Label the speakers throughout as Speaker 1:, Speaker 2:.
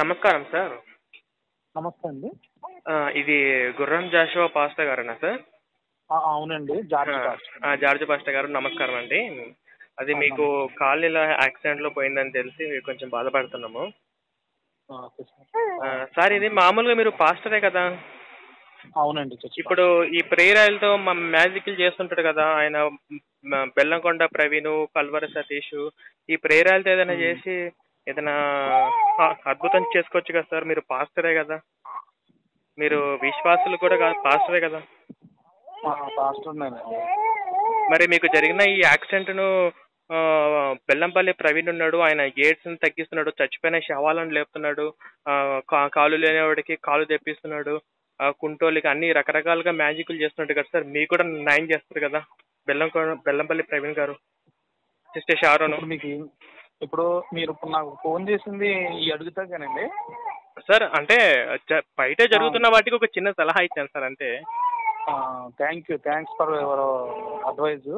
Speaker 1: నమస్కారం సార్
Speaker 2: నమస్తే అండి
Speaker 1: ఆ, ఇది గుర్రం జాషువా పాస్టర్ గారేనా సార్
Speaker 2: ఆ, అవునండి జార్జ్ పాస్టర్.
Speaker 1: ఆ, జార్జ్ పాస్టర్ గారు నమస్కారం అండి అది మీకు కాల్ ఇలా యాక్సిడెంట్ లో పోయిందని తెలిసి కొంచెం బాధపడుతున్నాము
Speaker 2: ఆ, ఓకే సార్.
Speaker 1: ఆ, సార్ ఇది మామూలుగా మీరు పాస్టరే కదా
Speaker 2: అవునండి చర్చి
Speaker 1: ఇప్పుడు ఈ ప్రేయర్ ఆయిల్తో మా మ్యాజిక్లు చేస్తుంటాడు కదా ఆయన మ- బెల్లంకొండ ప్రవీణ్ కల్వర సతీష్ ఈ ప్రేయర్ ఆయిల్తో ఏదైనా చేసి ఏదైనా ఆ, అద్భుతం చేసుకోవచ్చు కదా సార్ మీరు పాస్టరే కదా మీరు విశ్వాసులు కూడా కాదు పాస్టరే కదా
Speaker 2: ఆ, పాస్టర్ నేనండి
Speaker 1: మరి మీకు జరిగిన ఈ యాక్సిడెంట్ను ఆ, బెల్లంపల్లి ప్రవీణ్ ఉన్నాడు ఆయన గేట్స్ని తగ్గిస్తున్నాడు చచ్చిపోయిన శవాలను లేపుతున్నాడు ఆ, కా- కాలు లేనివాడికి కాలు తెప్పిస్తున్నాడు ఆ, కుంటోళ్ళకి అన్ని రకరకాలుగా మ్యాజిక్లు చేస్తున్నాడు కదా సార్ మీకు కూడా న్యాయం చేస్తారు కదా బెల్లం బెల్లంపల్లి ప్రవీణ్ గారు సిస్టర్ షారోను
Speaker 2: ఇప్పుడు మీకు ఏం- ఇప్పుడు మీరు ఇప్పుడు నాకు ఫోన్ చేసింది ఈ అడుగుతాగానండి
Speaker 1: సార్ అంటే జ- బయట జరుగుతున్న వాటికి ఒక చిన్న సలహా ఇచ్చాను సార్ అంటే
Speaker 2: thank you thanks for your advice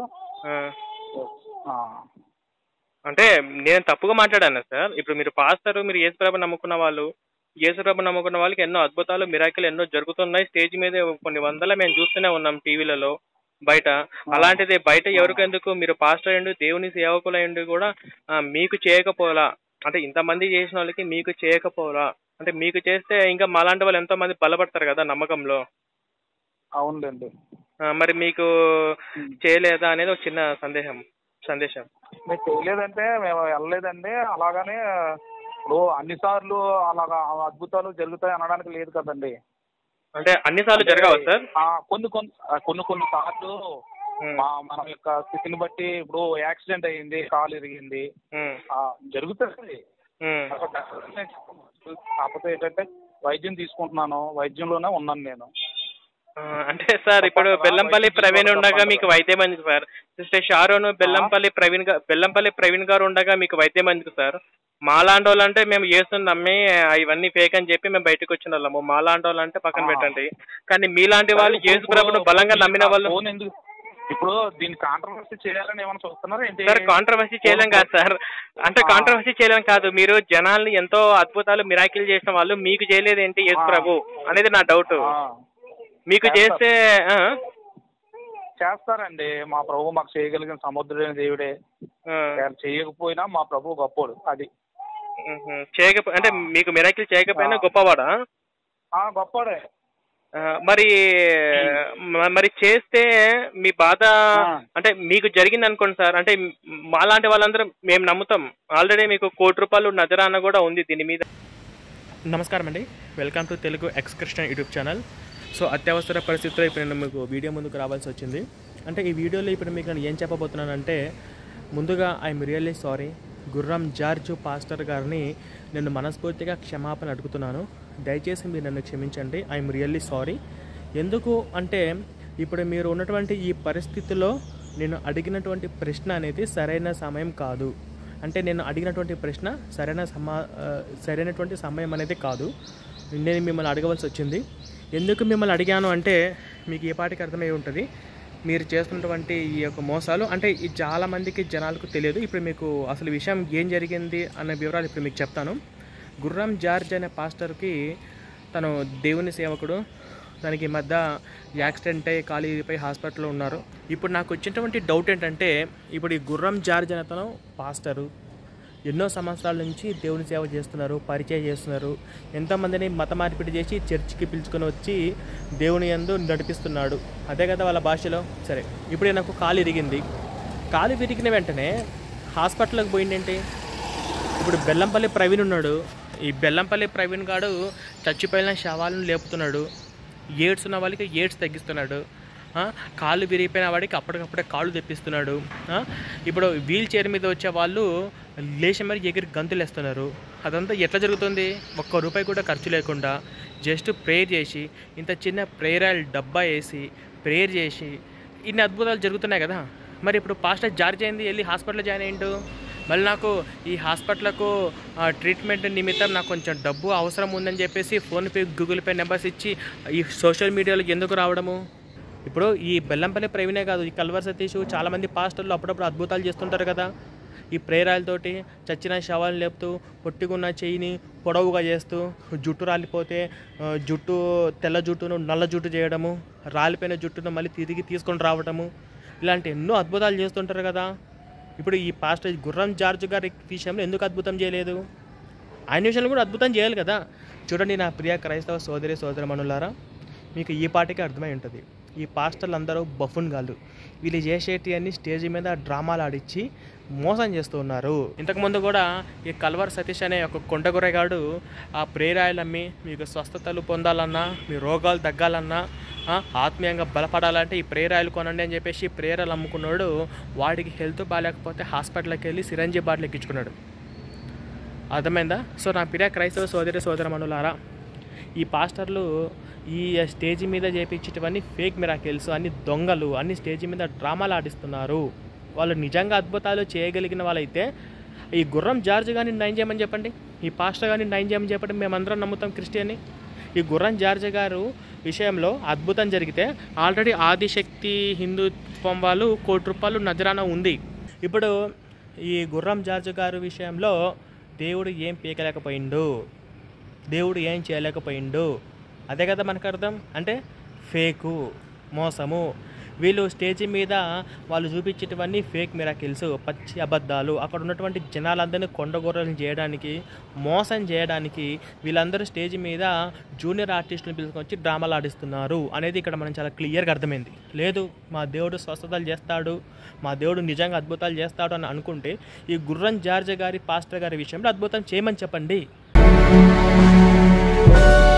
Speaker 1: ఆ, అంటే నేను తప్పుగా మాట్లాడాను సార్ ఇప్పుడు మీరు పాస్తారు మీరు యేసుప్రభ నమ్ముకున్న వాళ్ళు యేసుప్రభ నమ్ముకున్న వాళ్ళకి ఎన్నో అద్భుతాలు మిరాకిల్ ఎన్నో జరుగుతున్నాయి స్టేజ్ మీద కొన్ని వందల మేము చూస్తూనే ఉన్నాం టీవీలలో బయట అలాంటిది బయట ఎవరికెందుకు మీరు పాస్టర్ అయ్యండి దేవుని సేవకులయ్యండి కూడా ఆ, మీకు చేయకపోలా అంటే ఇంతమంది చేసిన వాళ్ళకి మీకు చేయకపోలా అంటే మీకు చేస్తే ఇంకా మాలాంటి వాళ్ళు ఎంతో మంది బలపడతారు కదా నమ్మకంలో
Speaker 2: అవునులేండి
Speaker 1: ఆ, మరి మీకు చేయలేదా అనేది ఒక చిన్న సందేహం సందేశం
Speaker 2: మీరు చేయలేదంటే మేము వెళ్ళలేదండి అలాగనే ఇప్పుడు అన్నిసార్లు అలాగా అద్భుతాలు జరుగుతాయి అనడానికి లేదు కదండి
Speaker 1: అంటే అన్నిసార్లు జరగవా సార్
Speaker 2: ఆ, కొన్ని కొన్ని ఆ, కొన్ని కొన్ని సార్లు
Speaker 1: ఉమ్,
Speaker 2: మా మన యొక్క స్థితిని బట్టి ఇప్పుడు యాక్సిడెంట్ అయ్యింది కాలు ఇరిగింది
Speaker 1: ఉమ్,
Speaker 2: ఆ, జరుగుతుంది
Speaker 1: ఉమ్.
Speaker 2: కాకపోతే ఏంటంటే వైద్యం తీసుకుంటున్నాను వైద్యంలోనే ఉన్నాను నేను
Speaker 1: ఆ, అంటే సార్ ఇప్పుడు బెల్లంపల్లి ప్రవీణ్ ఉండగా మీకు వైద్యం ఎందుకు sir sister Sharon Bellampalli Praveen గా బెల్లంపల్లి ప్రవీణ్ గారు ఉండగా మీకు వైద్యం ఎందుకు సార్ మాలాంటి వాళ్ళు అంటే మేము చేస్తున్న నమ్మి ఆ, ఇవన్నీ ఫేక్ అని చెప్పి మేము బయటకు వచ్చిన వాళ్ళము మాలాంటి వాళ్ళు అంటే పక్కన
Speaker 2: ఆ.
Speaker 1: పెట్టండి కానీ మీలాంటి వాళ్ళు యేసు ప్రభును బలంగా నమ్మిన వాళ్ళు
Speaker 2: ఫోన్ ఎందుకు ఇప్పుడు దీన్ని కాంట్రవర్సీ చేయాలని ఏమైనా చూస్తున్నారా ఏంటి
Speaker 1: సార్ కాంట్రవర్సీ చేయలేం కాదు సార్ అంటే
Speaker 2: ఆ.
Speaker 1: కాంట్రవర్సీ చేయలేం కాదు మీరు జనాల్ని ఎంతో అద్భుతాలు మిరాకిల్ చేసిన వాళ్ళు మీకు చేయలేదు ఏంటి యేసు
Speaker 2: ఆ.
Speaker 1: ప్రభు అనేది నా డౌట్
Speaker 2: ఆ,
Speaker 1: మీకు చేస్తే ఆ,
Speaker 2: చేస్తారండి మా ప్రభు మాకు చేయగలిగిన సముద్రుడైన దేవుడే
Speaker 1: ఆ,
Speaker 2: ఆయన చేయకపోయినా మా ప్రభు గొప్పోడు అది
Speaker 1: మ్హూ. చేయకపో అంటే మీకు మిరాకిల్ చేయకపోయినా
Speaker 2: ఆ.
Speaker 1: గొప్పవాడా
Speaker 2: ఆ గొప్పోడే
Speaker 1: ఆ, మరి మ- మరి చేస్తే మీ బాధ
Speaker 2: ఆ.
Speaker 1: అంటే మీకు జరిగింది అనుకోండి సార్ అంటే మ్- మాలాంటి వాళ్ళందరం మేము నమ్ముతాం ఆల్రెడీ మీకు కోటి రూపాయలు నజరాన కూడా ఉంది దీని మీద నమస్కారం అండి welcome to Telugu excursion YouTube channel so అత్యవసర పరిస్థితుల్లో ఇప్పుడు నేను మీకు వీడియో ముందుకు రావాల్సి వచ్చింది అంటే ఈ వీడియోలో ఇప్పుడు మీకు నేను ఏం చెప్పబోతున్నానంటే ముందుగా I'm really sorry Gurram George pastor గారిని నేను మనస్ఫూర్తిగా క్షమాపణ అడుగుతున్నాను దయచేసి మీరు నన్ను క్షమించండి ఐఎమ్ రియల్లీ సారీ ఎందుకు అంటే ఇప్పుడు మీరు ఉన్నటువంటి ఈ పరిస్థితిలో నేను అడిగినటువంటి ప్రశ్న అనేది సరైన సమయం కాదు అంటే నేను అడిగినటువంటి ప్రశ్న సరైన సమా ఆ, సరైనటువంటి సమయం అనేది కాదు నేను మిమ్మల్ని అడగవలసి వచ్చింది ఎందుకు మిమ్మల్ని అడిగాను అంటే మీకు ఏ పాటికి అర్థమై ఉంటుంది మీరు చేస్తున్నటువంటి ఈ యొక్క మోసాలు అంటే ఈ చాలా మందికి జనాలకు తెలియదు ఇప్పుడు మీకు అసలు విషయం ఏం జరిగింది అనే వివరాలు ఇప్పుడు మీకు చెప్తాను గుర్రం జార్జ్ అనే పాస్టర్కి తను దేవుని సేవకుడు తనకి ఈ మధ్య యాక్సిడెంట్ అయ్యి కాలు ఇరిగిపోయి హాస్పిటల్లో ఉన్నారు ఇప్పుడు నాకు వచ్చినటువంటి డౌట్ ఏంటంటే ఇప్పుడు ఈ గుర్రం జార్జ్ అనే అతను పాస్టరు ఎన్నో సంవత్సరాల నుంచి దేవుని సేవ చేస్తున్నారు పరిచయం చేస్తున్నారు ఎంతోమందిని మత మార్పిడి చేసి చర్చికి పిలుచుకొని వచ్చి దేవుని యందు నడిపిస్తున్నాడు అదే కదా వాళ్ళ భాషలో సరే ఇప్పుడు నాకు కాలు ఇరిగింది కాలు విరిగిన వెంటనే హాస్పిటల్కి పోయిందేంటి ఇప్పుడు బెల్లంపల్లి ప్రవీణ్ ఉన్నాడు ఈ బెల్లంపల్లి ప్రవీణ్ గాడు చచ్చిపోయిన శవాలను లేపుతున్నాడు ఏడ్స్ ఉన్న వాళ్ళకి ఏడ్స్ తగ్గిస్తున్నాడు ఆ, కాళ్ళు విరిగిపోయిన వాడికి అప్పటికప్పుడే కాళ్ళు తెప్పిస్తున్నాడు ఆ, ఇప్పుడు వీల్ చైర్ మీద వచ్చే వాళ్ళు లేచి మరి ఎగిరి గంతులు వేస్తున్నారు అదంతా ఎట్లా జరుగుతుంది ఒక్క రూపాయి కూడా ఖర్చు లేకుండా జస్ట్ ప్రేయర్ చేసి ఇంత చిన్న ప్రేయర్ ఆయిల్ డబ్బా వేసి ప్రేయర్ చేసి ఇన్ని అద్భుతాలు జరుగుతున్నాయి కదా మరి ఇప్పుడు పాస్టర్ జార్జ్ అయింది వెళ్ళి హాస్పిటల్లో జాయిన్ అయ్యిండు మళ్ళీ నాకు ఈ హాస్పిటల్కు ఆ, ట్రీట్మెంట్ నిమిత్తం నాకు కొంచెం డబ్బు అవసరం ఉందని చెప్పేసి ఫోన్పే గూగుల్ పే నెంబర్స్ ఇచ్చి ఈ సోషల్ మీడియాలో ఎందుకు రావడము ఇప్పుడు ఈ బెల్లంపల్లి ప్రవీణే కాదు ఈ కల్వర్ సతీష్ చాలామంది పాస్టర్లు అప్పుడప్పుడు అద్భుతాలు చేస్తుంటారు కదా ఈ ప్రేరాలతోటి చచ్చిన శవాలను లేపుతూ పొట్టిగున్న చెయ్యిని పొడవుగా చేస్తూ జుట్టు రాలిపోతే ఆ, జుట్టు తెల్ల జుట్టును నల్ల జుట్టు చేయడము రాలిపోయిన జుట్టును మళ్ళీ తిరిగి తీసుకొని రావడము ఇలాంటి ఎన్నో అద్భుతాలు చేస్తుంటారు కదా ఇప్పుడు ఈ పాస్టర్ గుర్రం జార్జ్ గారి విషయంలో ఎందుకు అద్భుతం చేయలేదు ఆయన విషయంలో కూడా అద్భుతం చేయాలి కదా చూడండి నా ప్రియ క్రైస్తవ సోదరి సోదరమణులారా మీకు ఈ పాటికి అర్థమై ఉంటుంది ఈ పాస్టర్లు అందరూ బఫున్ గాళ్ళు వీళ్ళు చేసేటి అన్ని స్టేజ్ మీద డ్రామాలు ఆడిచ్చి మోసం చేస్తూ ఉన్నారు ఇంతకుముందు కూడా ఈ కల్వర్ సతీష్ అనే ఒక కొండగొర్రెగాడు ఆ ప్రేరాయలు అమ్మి మీకు స్వస్థతలు పొందాలన్నా మీ రోగాలు తగ్గాలన్నా ఆ, ఆత్మీయంగా బలపడాలంటే ఈ ప్రేరాయలు కొనండి అని చెప్పేసి ప్రేరాలు అమ్ముకున్నాడు వాడికి హెల్త్ బాగాలేకపోతే హాస్పిటల్కి వెళ్ళి సిరంజీ బాటిల్ ఎక్కించుకున్నాడు అర్థమైందా సో నా పిల్ల క్రైస్తవ సోదరి సోదరమణులారా ఈ పాస్టర్లు ఈ స్టేజ్ మీద చేపించేటివన్నీ ఫేక్ మిరాకిల్స్ అన్ని దొంగలు అన్ని స్టేజ్ మీద డ్రామాలు ఆడిస్తున్నారు వాళ్ళు నిజంగా అద్భుతాలు చేయగలిగిన వాళ్ళైతే ఈ గుర్రం జార్జ్ కానీ నయం చేయమని చెప్పండి ఈ పాస్టర్ కానీ నయం చేయమని చెప్పండి మేమందరం నమ్ముతాం క్రిస్టియన్ని ఈ గుర్రం జార్జ్ గారు విషయంలో అద్భుతం జరిగితే ఆల్రెడీ ఆదిశక్తి హిందూత్వం వాళ్ళు కోటి రూపాయలు నజరాన ఉంది ఇప్పుడు ఈ గుర్రం జార్జ్ గారు విషయంలో దేవుడు ఏం పీకలేకపోయిండు దేవుడు ఏం చేయలేకపోయిండు అదే కదా మనకు అర్థం అంటే ఫేకు మోసము వీళ్ళు స్టేజ్ మీద వాళ్ళు చూపించేటివన్నీ ఫేక్ మిరాకిల్స్ పచ్చి అబద్ధాలు అక్కడ ఉన్నటువంటి జనాలందరినీ కొండగొర్రలు చేయడానికి మోసం చేయడానికి వీళ్ళందరూ స్టేజ్ మీద జూనియర్ ఆర్టిస్టులను పిలుచుకొచ్చి డ్రామాలు ఆడిస్తున్నారు అనేది ఇక్కడ మనం చాలా క్లియర్గా అర్థమైంది లేదు మా దేవుడు స్వస్థతలు చేస్తాడు మా దేవుడు నిజంగా అద్భుతాలు చేస్తాడు అని అనుకుంటే ఈ గుర్రం జార్జ్ గారి పాస్టర్ గారి విషయంలో అద్భుతం చేయమని చెప్పండి